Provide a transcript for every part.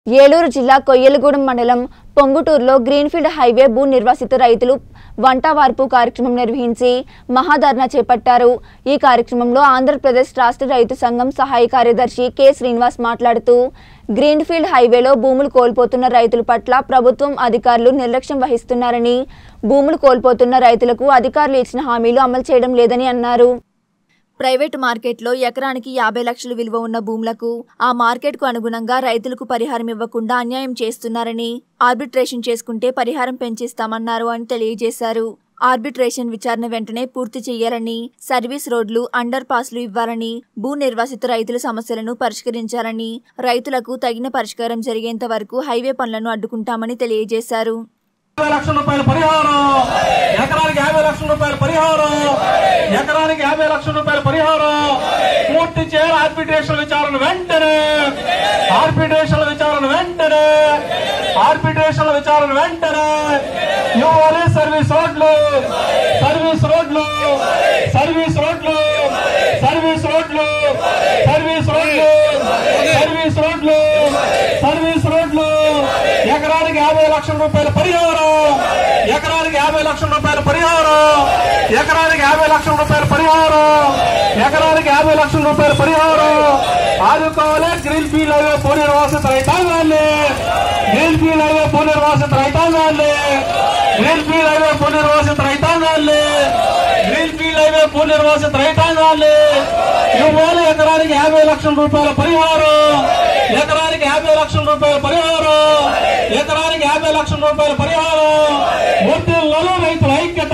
ఏలూరు జిల్లా కొయ్యలగూడెం మండలం పొంగుటూరులో greenfield highway భూ నిర్వాసిత రైతులు వంట వార్పు కార్యక్రమం నిర్వహించి మహాధర్నా చేపట్టారు ఈ కార్యక్రమంలో ఆంధ్రప్రదేశ్ రాష్ట్ర రైతు సంఘం సహాయ కార్యదర్శి కె శ్రీనివాస్ మాట్లాడుతూ గ్రీన్ఫీల్డ్ హైవేలో భూములు కోల్పోతున్న రైతుల పట్ల ప్రభుత్వం అధికారులు నిర్లక్ష్యం వహిస్తున్నారని భూములు కోల్పోతున్న రైతులకు అధికారులు ఇచ్చిన హామీలు అమలు చేయడం లేదని అన్నారు ప్రైవేటు మార్కెట్లో ఎకరానికి యాభై లక్షల విలువ ఉన్న భూములకు ఆ మార్కెట్కు అనుగుణంగా రైతులకు పరిహారం ఇవ్వకుండా అన్యాయం చేస్తున్నారని ఆర్బిట్రేషన్ చేసుకుంటే పరిహారం పెంచిస్తామన్నారు అని తెలియజేశారు ఆర్బిట్రేషన్ విచారణ వెంటనే పూర్తి చేయాలని సర్వీస్ రోడ్లు అండర్ పాస్లు ఇవ్వాలని భూ నిర్వాసిత రైతుల సమస్యలను పరిష్కరించాలని రైతులకు తగిన పరిష్కారం జరిగేంత వరకు హైవే పనులను అడ్డుకుంటామని తెలియజేశారు యాభై లక్షల రూపాయల పరిహారం ఎకరానికి యాభై లక్షల రూపాయల పరిహారం ఎకరానికి యాభై లక్షల రూపాయల పరిహారం పూర్తి చేయాలి ఆర్బిట్రేషన్ విచారణ వెంటనే ఆర్బిట్రేషన్ విచారణ వెంటనే ఆర్బిట్రేషన్ విచారణ వెంటనే ఇవ్వాలి సర్వీస్ రోడ్లు సర్వీస్ రోడ్లు సర్వీస్ రోడ్లు సర్వీస్ రోడ్లు సర్వీస్ రోడ్లు సర్వీస్ రోడ్లు సర్వీస్ రోడ్లు ఎకరానికి యాభై లక్షల రూపాయల పరిహారం ఎకరానికి యాభై లక్షల రూపాయల పరిహారం ఎకరానికి యాభై లక్షల రూపాయల పరిహారం ఎకరానికి యాభై లక్షల రూపాయల పరిహారం ఆదుకోవాలి గ్రీన్ ఫీల్డ్ హైవే పునర్వాసిత రైతాంగాన్ని గ్రీన్ ఫీల్డ్ హైవే పునర్వాసిత రైతాంగాన్ని గ్రీన్ ఫీల్డ్ హైవే పునర్వాసిత రైతాంగాన్ని గ్రీన్ ఫీల్డ్ హైవే పునర్వాసిత రైతాంగాన్ని ఇవ్వాలి ఎకరానికి యాభై లక్షల రూపాయల పరిహారం ఎకరానికి యాభై లక్షల రూపాయల పరిహారం ఎకరానికి యాభై లక్షల రూపాయల పరిహారం మూర్తిల్లో రైతుల ఐక్యత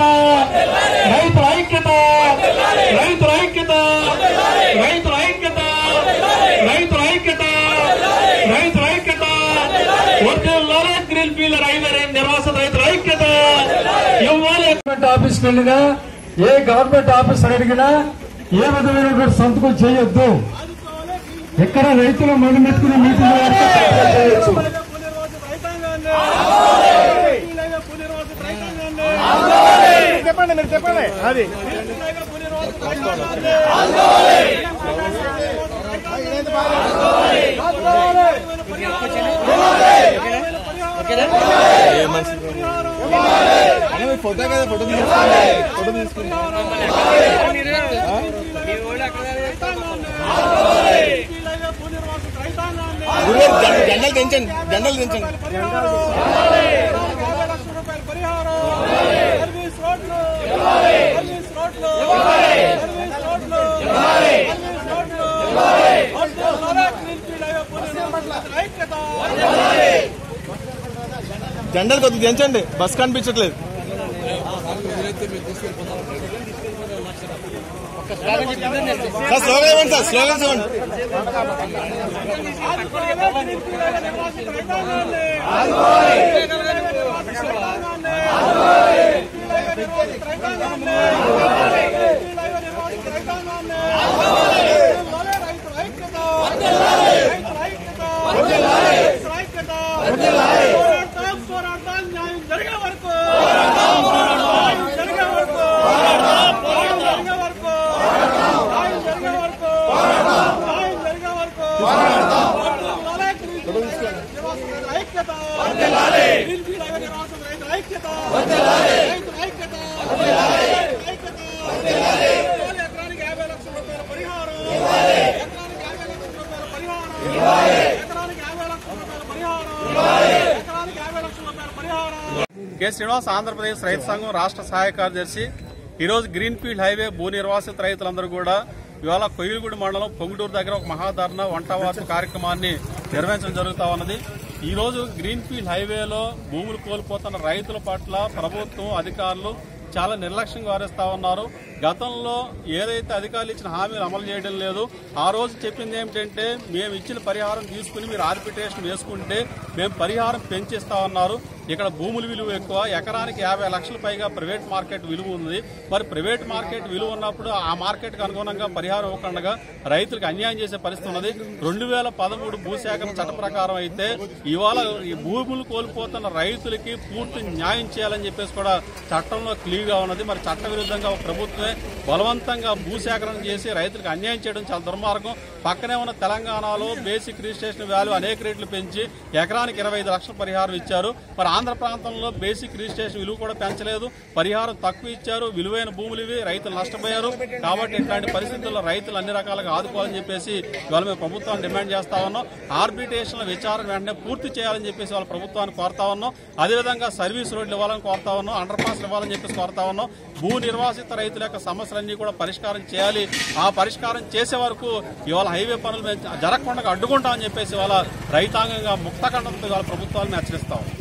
రైతుల ఐక్యత రైతుల ఐక్యత రైతుల ఐక్యత రైతుల ఐక్యత రైతుల ఐక్యత మూర్తిల్లో గ్రీన్ ఫీల్డ్ రైల్వే నిర్వాసిత రైతుల ఐక్యత ఇవ్వాలి గవర్నమెంట్ ఆఫీస్కి వెళ్ళినా ఏ గవర్నమెంట్ ఆఫీసర్ అడిగినా ఏ విధమైనటువంటి సంతకం చేయొద్దు ఎక్కడ రైతులు మొదలుపెట్టుకుని మీటింగ్ చేయొచ్చు చెప్పండి మీరు చెప్పండి అది ఫోటో కదా ఫోటో తీసుకోండి ఫోటో తీసుకోండి గురుగారు జెండ- జెండలు దించండి జెండలు దించండి జెండలు కొద్దిగా దించండి బస్ కనిపించట్లేదు సార్ స్లోగా ఇవ్వండి సార్ స్లోగా ఇవ్వండి కె శ్రీనివాస్ ఆంధ్రప్రదేశ్ రైతు సంఘం రాష్ట్ర సహాయ కార్యదర్శి ఈరోజు గ్రీన్ ఫీల్డ్ హైవే భూ నిర్వాసిత రైతులందరూ కూడా ఇవాళ కొయ్యలగూడి మండలం పొంగుటూరు దగ్గర ఒక మహాధారణ వంట వార్పు కార్యక్రమాన్ని నిర్వహించడం జరుగుతా ఉన్నది ఈ రోజు గ్రీన్ ఫీల్డ్ హైవేలో భూములు కోల్పోతున్న రైతుల పట్ల ప్రభుత్వం అధికారులు చాలా నిర్లక్ష్యంగా వ్యవహరిస్తా ఉన్నారు గతంలో ఏదైతే అధికారులు ఇచ్చిన హామీలు అమలు చేయడం లేదు ఆ రోజు చెప్పింది ఏమిటంటే మేము ఇచ్చిన పరిహారం తీసుకుని మీరు ఆర్బిట్రేషన్ వేసుకుంటే మేము పరిహారం పెంచిస్తా ఉన్నారు ఇక్కడ భూముల విలువ ఎక్కువ ఎకరానికి యాభై లక్షల పైగా ప్రైవేట్ మార్కెట్ విలువ ఉంది మరి ప్రైవేట్ మార్కెట్ విలువ ఉన్నప్పుడు ఆ మార్కెట్కి అనుగుణంగా పరిహారం ఇవ్వకుండా రైతులకు అన్యాయం చేసే పరిస్థితి ఉన్నది రెండు వేల పదమూడు భూసేకరణ చట్ట ప్రకారం అయితే ఇవాళ ఈ భూములు కోల్పోతున్న రైతులకి పూర్తి న్యాయం చేయాలని చెప్పేసి కూడా చట్టంలో క్లియర్గా ఉన్నది మరి చట్ట విరుద్ధంగా ఒక ప్రభుత్వమే ప్రభుత్వమే బలవంతంగా భూసేకరణ చేసి రైతులకు అన్యాయం చేయడం చాలా దుర్మార్గం పక్కనే ఉన్న తెలంగాణలో బేసిక్ రిజిస్ట్రేషన్ వాల్యూ అనేక రేట్లు పెంచి ఎకరానికి ఇరవై ఐదు లక్షల పరిహారం ఇచ్చారు మరి ఆంధ్ర ప్రాంతంలో బేసిక్ రిజిస్ట్రేషన్ విలువ కూడా పెంచలేదు పరిహారం తక్కువ ఇచ్చారు విలువైన భూములు ఇవి రైతులు నష్టపోయారు కాబట్టి ఇట్లాంటి పరిస్థితుల్లో రైతులు అన్ని రకాలుగా ఆదుకోవాలని చెప్పేసి ఇవాళ మేము ప్రభుత్వాన్ని డిమాండ్ చేస్తా ఉన్నాం ఆర్బిటేషన్ల విచారణ వెంటనే పూర్తి చేయాలని చెప్పేసి వాళ్ళ ప్రభుత్వాన్ని కోరుతా ఉన్నాం అదేవిధంగా సర్వీస్ రోడ్లు ఇవ్వాలని కోరుతా ఉన్నాం అండర్ పాస్ ఇవ్వాలని చెప్పేసి కోరుతా ఉన్నాం భూ నిర్వాసిత రైతుల యొక్క సమస్యలన్నీ కూడా పరిష్కారం చేయాలి ఆ పరిష్కారం చేసే వరకు ఇవాళ హైవే పనులు మేము జరగకుండా అడ్డుకుంటామని చెప్పేసి ఇవాళ రైతాంగంగా ముక్తఖండంతో ఇవాళ ప్రభుత్వాలను హెచ్చరిస్తాం